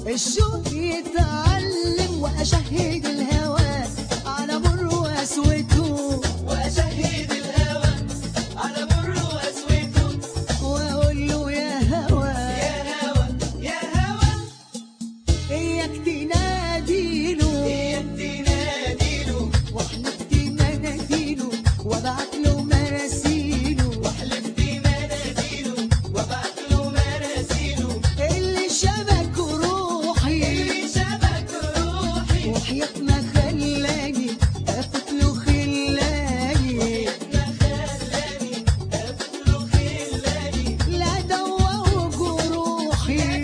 الشوق يتعلم واشهد الهوى على مر واسوته وأشهد الهوى على مر وأسوته واقول له يا هوى يا هوى يا هوى اياك تناديله إياك تناديله واحلف مناديله وابعت له مراسيله واحلف بمناديله وابعت له مراسيله اللي شبك روحي اللي شبك روحي وحياة ما خلاني اخد له خلاني ما خلاني أفوت له خلاني لا دواه جروحي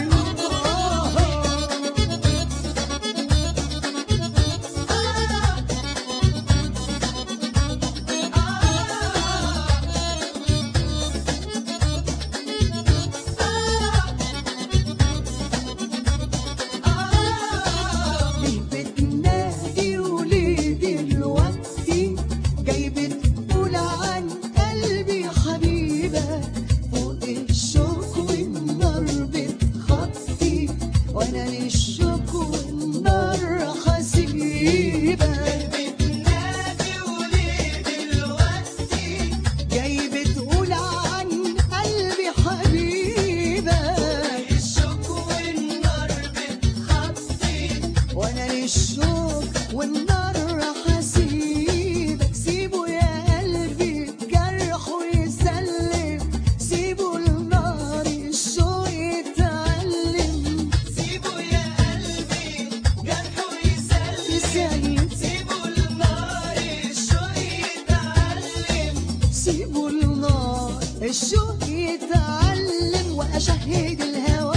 ليه بتنادي وليه دلوقتي جاي بتقول عن قلبي حبيبة فوق الشوك والنار بتخطي وانا للشوك والنار حسيبة بتنادي وليه دلوقتي جاي بتقول عن قلبي حبيبة الشوك والنار بتخطي وانا للشوق والنار حسيبك سيبه يا قلبي جرحه يسلم سيبه النار الشوق يتعلم سيبه يا قلبي جرحه يسلم يسلم سيبه النار الشوق يتعلم سيبه النار الشوق يتعلم واشهد الهوى